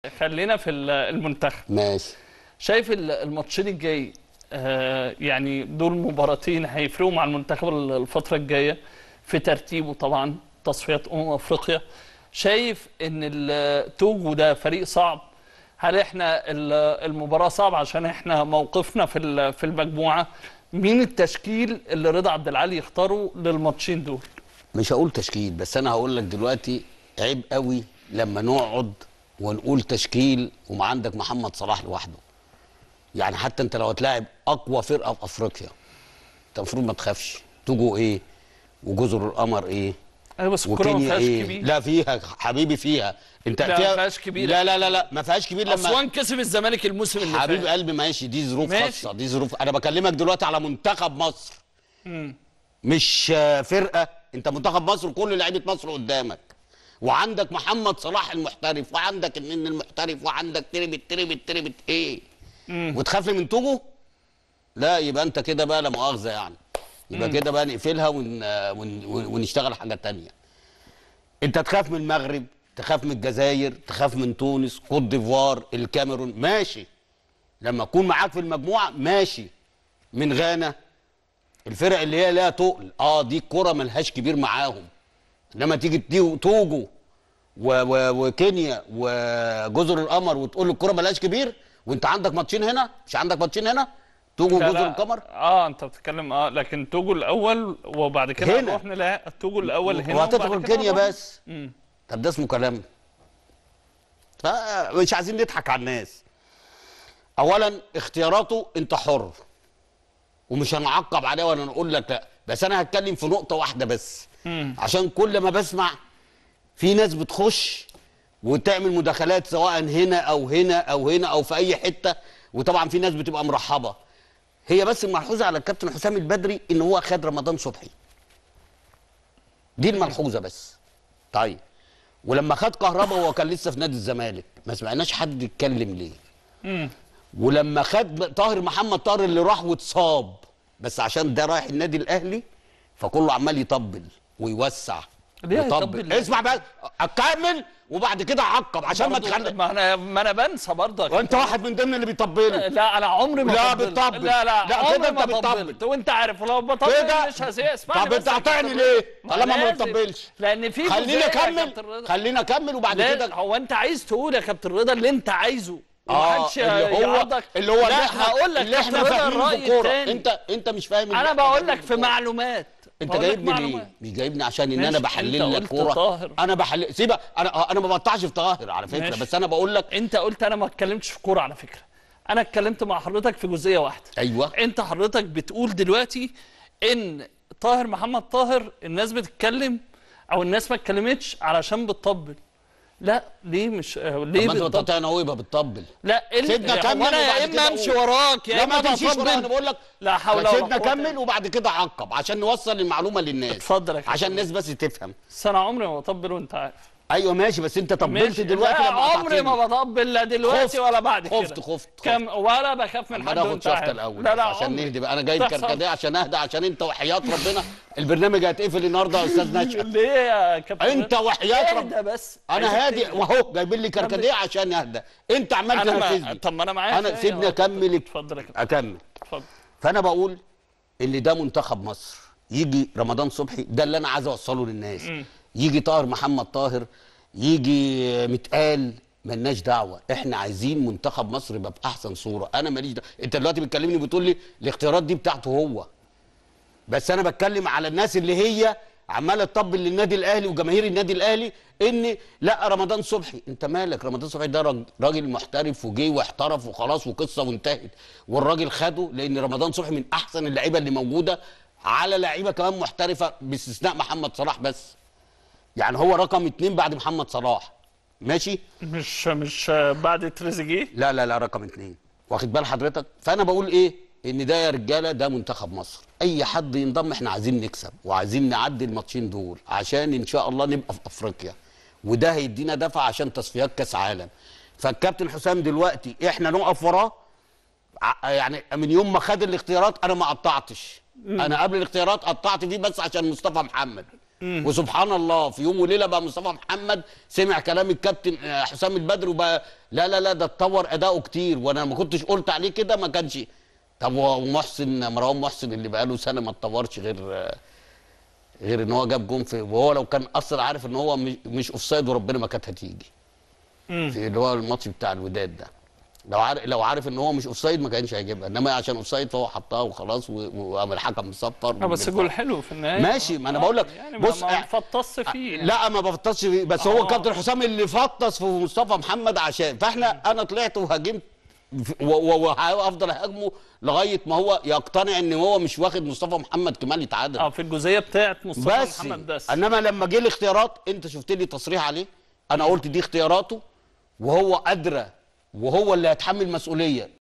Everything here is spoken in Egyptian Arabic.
خلينا في ال- المنتخب ماشي شايف ال- الماتشين الجاي آه، يعني دول مباراتين هيفرقوا مع المنتخب ال- الفترة الجاية في ترتيبه طبعا تصفيات أمم أفريقيا شايف إن ال- توجو ده فريق صعب هل احنا ال- المباراة صعبة عشان احنا موقفنا في ال- في المجموعة مين التشكيل اللي رضا عبد العالي يختاره للماتشين دول مش هقول تشكيل بس انا هقول لك دلوقتي عيب قوي لما نقعد ونقول تشكيل وما عندك محمد صلاح لوحده يعني حتى انت لو هتلاعب اقوى فرقه في افريقيا انت المفروض ما تخافش توجو ايه وجزر القمر ايه ايوه بس الكورة ما وكينيا فيهاش ايه كبير لا فيها حبيبي فيها انت لا، فيها ما فيهاش كبير. لا لا لا لا ما فيهاش كبير لما أسوان كسب الزمالك الموسم اللي حبيب فات قلبي ماشي دي ظروف ماشي. خاصه دي ظروف انا بكلمك دلوقتي على منتخب مصر مش آه، فرقه انت منتخب مصر كل لعيبه مصر قدامك وعندك محمد صلاح المحترف وعندك النن المحترف وعندك تربت تربت تربت ايه وتخاف لي من توجو لا يبقى انت كده بقى لا مؤاخذه يعني يبقى كده بقى نقفلها ون... ون... ون... ونشتغل حاجه تانية انت تخاف من المغرب تخاف من الجزائر تخاف من تونس كوت ديفوار الكاميرون ماشي لما اكون معاك في المجموعه ماشي من غانا الفرق اللي هي لها تقل اه دي الكره ملهاش كبير معاهم انما تيجي تدي توجو و و وكينيا وجزر القمر وتقول الكره ملهاش كبير وانت عندك ماتشين هنا مش عندك ماتشين هنا توجو لا، وجزر لا. القمر اه انت بتتكلم اه لكن توجو الاول وبعد كده هنا. نروح نلاقي توجو الاول هنا وهتدخل وبعد كده كينيا نروح- بس طب ده اسمه كلام فمش عايزين نضحك على الناس اولا اختياراته انت حر ومش هنعقب عليه ولا نقول لك لا بس انا هتكلم في نقطه واحده بس عشان كل ما بسمع في ناس بتخش وتعمل مداخلات سواء هنا او هنا او هنا او في اي حته وطبعا في ناس بتبقى مرحبه هي بس الملحوظه على الكابتن حسام البدري ان هو خد رمضان صبحي دي الملحوظه بس طيب ولما خد كهربا وهو كان لسه في نادي الزمالك ما سمعناش حد يتكلم ليه ولما خد طاهر محمد طاهر اللي راح واتصاب بس عشان ده رايح النادي الاهلي فكله عمال يطبل ويوسع ليه يطبل هيطبل ليه؟ اسمع بقى اكمل وبعد كده عقب عشان ما برضو- تخلي ما انا ما انا بنسى برضك وانت واحد من ضمن اللي بيطبلوا لا انا عمري ما لا، طبلت. بتطبل. لا لا لا، عمري كده ما انت بتطبل. طبلت وانت عارف لو بطبل كده مش هسيء اسمعني طب بس انت يا قاطعني كابتن ليه؟ رضا. طالما ما لازم. بتطبلش. لان في خليني جزئية يا اكمل كابتن رضا. خليني اكمل وبعد لا كده هو انت عايز تقول يا كابتن رضا اللي انت عايزه اه ومحدش اللي هو يعضك. اللي هو لا اللي احنا هقول لك اللي احنا كابتن رضا فاهمينه الرأي في الكوره التاني. انت انت مش فاهم اللي انا احنا بقول فاهمينه لك في الكورة. معلومات انت بقول لك جايبني ليه؟ معلومات. مش جايبني عشان ان ماشي، انا انت بحلل لك قلت كوره طاهر. انا بحلل سيبك انا انا ما بقطعش في طاهر على فكره ماشي. بس انا بقول لك انت قلت انا ما اتكلمتش في كوره على فكره انا اتكلمت مع حضرتك في جزئيه واحده ايوه انت حضرتك بتقول دلوقتي ان طاهر محمد طاهر الناس بتتكلم او الناس ما اتكلمتش علشان بتطبل لا ليه مش آه، طب ليه ما انت بتطبل بتقطعني اهو يبقى بتطبل لا ال- سيبنا هو كمل انا يا وبعد اما كده امشي قول. وراك يا لا ما اما تمشيش ورايا انا بطبل بقول لك لا حول ولا سيبنا قوة كمل وبعد كده عقب عشان نوصل المعلومه للناس اتفضل يا كابتن. عشان الناس بس تفهم بس انا عمري ما بطبل وانت عارف ايوه ماشي بس انت طبلت ماشي. دلوقتي لا لما عمري قطعتني. ما بطبل لا دلوقتي خفت. ولا بعد كده خفت خفت كم ولا بخاف من اما حد ناخد وانت شفطه عارف الاول لا لا عشان عمري. نهدي بقى انا جايب تحصل. كركديه عشان اهدى عشان انت وحياه ربنا البرنامج هيتقفل النهارده يا استاذ نشأت ليه يا كابتن انت وحياه ربنا اهدى بس انا عايزك هادي تهدى. واهو جايبين لي كركديه عشان اهدى انت عمال انا ما... تنرفزني طب ما انا معاك انا شوية. سيبني اكمل اتفضل يا كابتن اكمل اتفضل فانا بقول ان ده منتخب مصر يجي رمضان صبحي ده اللي انا عايز اوصله للناس يجي طاهر محمد طاهر يجي متقال ملناش دعوه احنا عايزين منتخب مصر يبقى باحسن صوره انا ماليش دعوه انت دلوقتي بتكلمني بتقول لي الاختيارات دي بتاعته هو بس انا بتكلم على الناس اللي هي عماله تطبل للنادي الاهلي وجماهير النادي الاهلي ان لا رمضان صبحي انت مالك رمضان صبحي ده راج- راجل محترف وجي واحترف وخلاص وقصه وانتهت والراجل خده لان رمضان صبحي من احسن اللعيبه اللي موجوده على لعيبه كمان محترفه باستثناء محمد صلاح بس يعني هو رقم اتنين بعد محمد صلاح ماشي مش مش بعد تريزيجيه لا لا لا رقم اتنين واخد بال حضرتك فانا بقول ايه ان ده يا رجاله ده منتخب مصر اي حد ينضم احنا عايزين نكسب وعايزين نعدي الماتشين دول عشان ان شاء الله نبقى في افريقيا وده هيدينا دفع عشان تصفيات كاس عالم فالكابتن حسام دلوقتي احنا نقف وراه ع- يعني من يوم ما خد الاختيارات انا ما قطعتش انا قبل الاختيارات قطعت فيه بس عشان مصطفى محمد وسبحان الله في يوم وليله بقى مصطفى محمد سمع كلام الكابتن آه، حسام البدري وبقى لا لا لا ده اتطور اداؤه كتير وانا ما كنتش قلت عليه كده ما كانش طب ومحسن مروان محسن اللي بقاله سنه ما اتطورش غير آه، غير ان هو جاب جون في وهو لو كان اصلا عارف ان هو مش- مش اوفسايد وربنا ما كانت هتيجي في اللي هو الماتش بتاع الوداد ده لو عارف لو عارف ان هو مش اوفسايد ما كانش هيجيبها انما عشان اوفسايد فهو حطها وخلاص و- وقام الحكم مصفر اه بس جول حلو في النهايه ماشي، ما أنا آه، بقول لك، يعني بص، ما آه، نفطس فيه يعني. لا ما بفطسش فيه بس هو آه. كابتن حسام اللي فطس في مصطفى محمد عشان فاحنا انا طلعت وهاجمت و- و- وهفضل اهاجمه لغايه ما هو يقتنع ان هو مش واخد مصطفى محمد كمال يتعادل اه في الجزئيه بتاعت مصطفى بس محمد بس انما لما جه الاختيارات انت شفت لي تصريح عليه انا قلت دي اختياراته وهو ادرى وهو اللي هيتحمل مسؤوليه